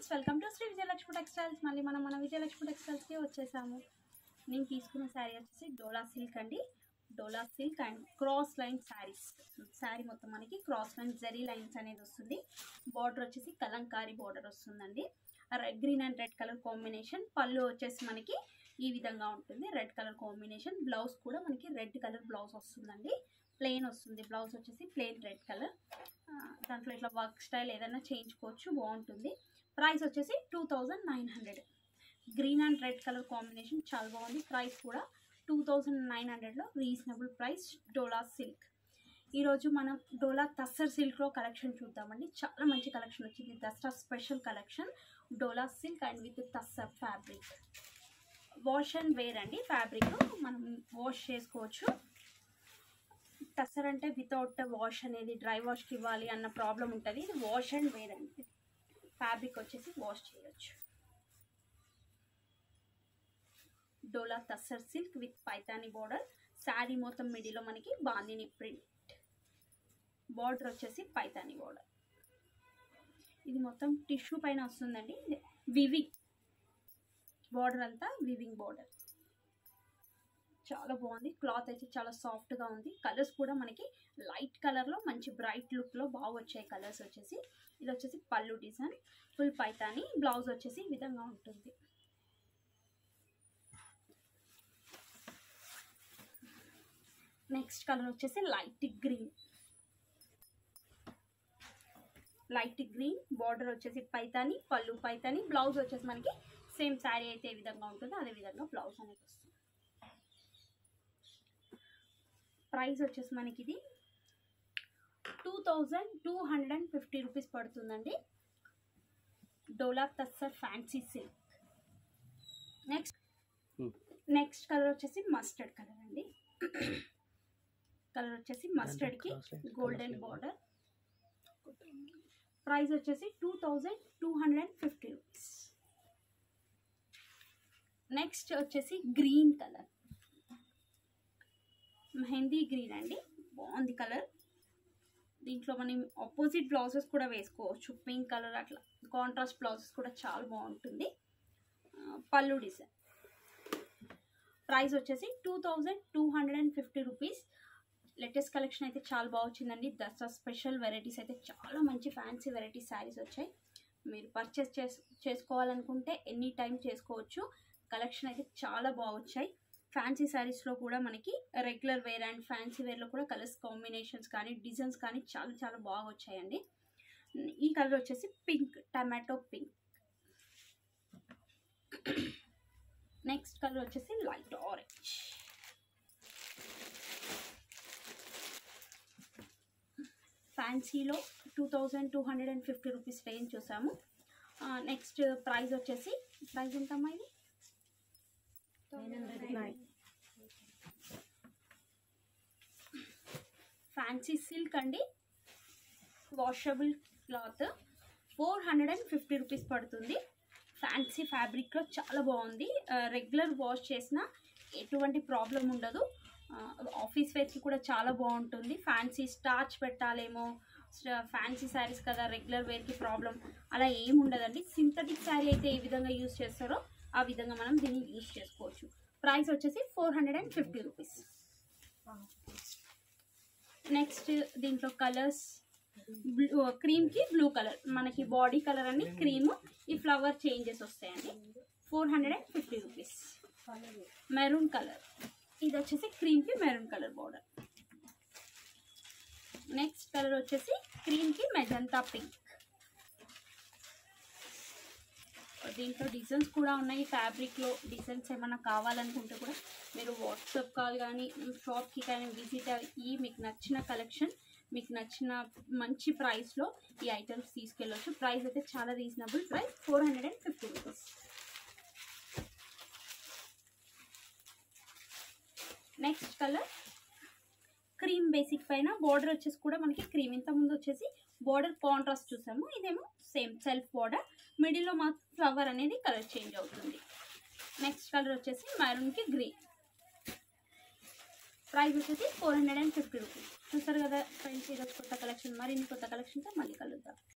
welcome to Shri Vijayalakshmi textiles మళ్ళీ మనం మన విజయలక్ష్మి టెక్స్టైల్స్కి వచ్చేసాము నేను తీసుకున్న శారీ వచ్చేసి డోలా సిల్క్ అండి Dola silk and cross line saris sari మొత్తం మనకి క్రాస్ లైన్ జరీ లైన్స్ అనేది వస్తుంది బార్డర్ వచ్చేసి కలంకారీ బార్డర్ వస్తుందండి red green and red colour combination పళ్ళు వచ్చేసి మనకి ఈ విధంగా ఉంటుంది రెడ్ కలర్ కాంబినేషన్ బ్లౌజ్ కూడా మనకి రెడ్ కలర్ బ్లౌజ్ వస్తుందండి ప్లెయిన్ వస్తుంది బ్లౌజ్ వచ్చేసి ప్లెయిన్ రెడ్ కలర్ దాంట్లో ఇట్లా వర్క్ స్టైల్ ఏదైనా చేయించుకోవచ్చు బాగుంటుంది ప్రైస్ వచ్చేసి two thousand nine hundred green and red colour combination చాలా బాగుంది ప్రైస్ కూడా టూ థౌజండ్ నైన్ హండ్రెడ్లో రీజనబుల్ ప్రైస్ డోలా సిల్క్ ఈరోజు మనం డోలా తస్సర్ సిల్క్లో కలెక్షన్ చూద్దామండి చాలా మంచి కలెక్షన్ వచ్చింది Dasara special collection Dola silk and with tussar fabric wash and wear అండి ఫ్యాబ్రిక్ మనం వాష్ చేసుకోవచ్చు టసర్ అంటే వితౌట్ వాష్ అనేది డ్రై వాష్కి ఇవ్వాలి అన్న ప్రాబ్లం ఉంటుంది ఇది వాష్ అండ్ వేర్ అండి ఫ్యాబ్రిక్ వచ్చేసి వాష్ చేయొచ్చు Dola tussar silk with Paithani border sari మొత్తం మిడిలో మనకి బాందిని ప్రింట్ బార్డర్ వచ్చేసి పైతాని బోర్డర్ ఇది మొత్తం టిష్యూ పైన వస్తుందండి వివింగ్ బార్డర్ అంతా వివింగ్ బార్డర్ చాలా బాగుంది క్లాత్ అయితే చాలా సాఫ్ట్గా ఉంది కలర్స్ కూడా మనకి లైట్ కలర్లో మంచి బ్రైట్ లుక్లో బాగా వచ్చాయి కలర్స్ వచ్చేసి ఇది వచ్చేసి పళ్ళు డిజైన్ ఫుల్ పైతాని బ్లౌజ్ వచ్చేసి ఈ విధంగా ఉంటుంది నెక్స్ట్ కలర్ వచ్చేసి light green light green border వచ్చేసి పైతాని పళ్ళు పైతాని బ్లౌజ్ వచ్చేసి మనకి సేమ్ శారీ అయితే ఏ విధంగా ఉంటుందో అదే విధంగా బ్లౌజ్ అనేది వస్తుంది ప్రైస్ వచ్చేసి మనకి ఇది two thousand two hundred and fifty rupees పడుతుందండి Dola tussar fancy silk next next colour వచ్చేసి మస్టర్డ్ కలర్ అండి కలర్ వచ్చేసి మస్టర్డ్కి గోల్డెన్ బార్డర్ ప్రైస్ వచ్చేసి two thousand two hundred and fifty rupees next వచ్చేసి గ్రీన్ కలర్ మెహందీ గ్రీన్ అండి బాగుంది కలర్ దీంట్లో మనం ఆపోజిట్ బ్లౌజెస్ కూడా వేసుకోవచ్చు పింక్ కలర్ అట్లా కాంట్రాస్ట్ బ్లౌజెస్ కూడా చాలా బాగుంటుంది పళ్ళు డిజైన్ ప్రైస్ వచ్చేసి two thousand two hundred and fifty rupees latest collection అయితే చాలా బాగా వచ్చిందండి దసరా స్పెషల్ వెరైటీస్ అయితే చాలా మంచి ఫ్యాన్సీ వెరైటీ శారీస్ వచ్చాయి మీరు పర్చేస్ చేస్ చేసుకోవాలనుకుంటే ఎనీ టైం చేసుకోవచ్చు కలెక్షన్ అయితే చాలా బాగా వచ్చాయి ఫ్యాన్సీ శారీస్లో కూడా మనకి రెగ్యులర్ వేర్ అండ్ ఫ్యాన్సీ వేర్లో కూడా కలర్స్ కాంబినేషన్స్ కానీ డిజైన్స్ కానీ చాలా చాలా బాగా వచ్చాయండి ఈ కలర్ వచ్చేసి pink tomato pink next colour వచ్చేసి లైట్ ఆరెంజ్ ఫ్యాన్సీలో two thousand two hundred and fifty rupees range చూసాము నెక్స్ట్ ప్రైస్ వచ్చేసి ప్రైస్ ఎంతమ్మా ఇది ఫ్యాన్సీ సిల్క్ అండి washable cloth four hundred and fifty rupees పడుతుంది ఫ్యాన్సీ ఫ్యాబ్రిక్లో చాలా బాగుంది రెగ్యులర్ వాష్ చేసిన ఎటువంటి ప్రాబ్లం ఉండదు ఆఫీస్ వేర్కి కూడా చాలా బాగుంటుంది ఫ్యాన్సీ స్టార్చ్ పెట్టాలేమో ఫ్యాన్సీ శారీస్ కదా రెగ్యులర్ వేర్కి ప్రాబ్లం అలా ఏమి ఉండదండి సింథటిక్ శారీ అయితే ఏ విధంగా యూస్ చేస్తారో ఆ విధంగా మనం దీన్ని యూస్ చేసుకోవచ్చు ప్రైస్ వచ్చేసి four hundred and fifty rupees next దీంట్లో కలర్స్ బ్లూ క్రీమ్కి బ్లూ కలర్ మనకి బాడీ కలర్ అని క్రీమ్ ఈ ఫ్లవర్ చేంజెస్ వస్తాయండి four hundred and fifty rupees maroon colour ఇది వచ్చేసి క్రీమ్కి maroon colour border next colour వచ్చేసి క్రీమ్కి మెజంతా పింక్ దీంట్లో డిజైన్స్ కూడా ఉన్నాయి ఫ్యాబ్రిక్లో డిజైన్స్ ఏమైనా కావాలనుకుంటే కూడా మీరు వాట్సాప్ కాల్ కానీ షాప్కి కానీ విజిట్ అయ్యి మీకు నచ్చిన కలెక్షన్ మీకు నచ్చిన మంచి ప్రైస్లో ఈ ఐటమ్స్ తీసుకెళ్ళవచ్చు ప్రైస్ అయితే చాలా reasonable price four hundred and fifty rupees next colour cream basic పైన బార్డర్ వచ్చేసి కూడా మనకి క్రీమ్ ఇంత ముందు వచ్చేసి బార్డర్ కాంట్రాస్ట్ చూసాము ఇదేమో సేమ్ సెల్ఫ్ బార్డర్ మిడిల్లో మాత్రం ఫ్లవర్ అనేది కలర్ చేంజ్ అవుతుంది నెక్స్ట్ కలర్ వచ్చేసి మెరూన్కి గ్రీన్ ప్రైస్ వచ్చేసి four hundred and fifty rupees చూసారు కదా ఫ్రెండ్స్ ఈరోజు కొత్త కలెక్షన్ మరిన్ని కొత్త కలెక్షన్తో మళ్ళీ కలుద్దాం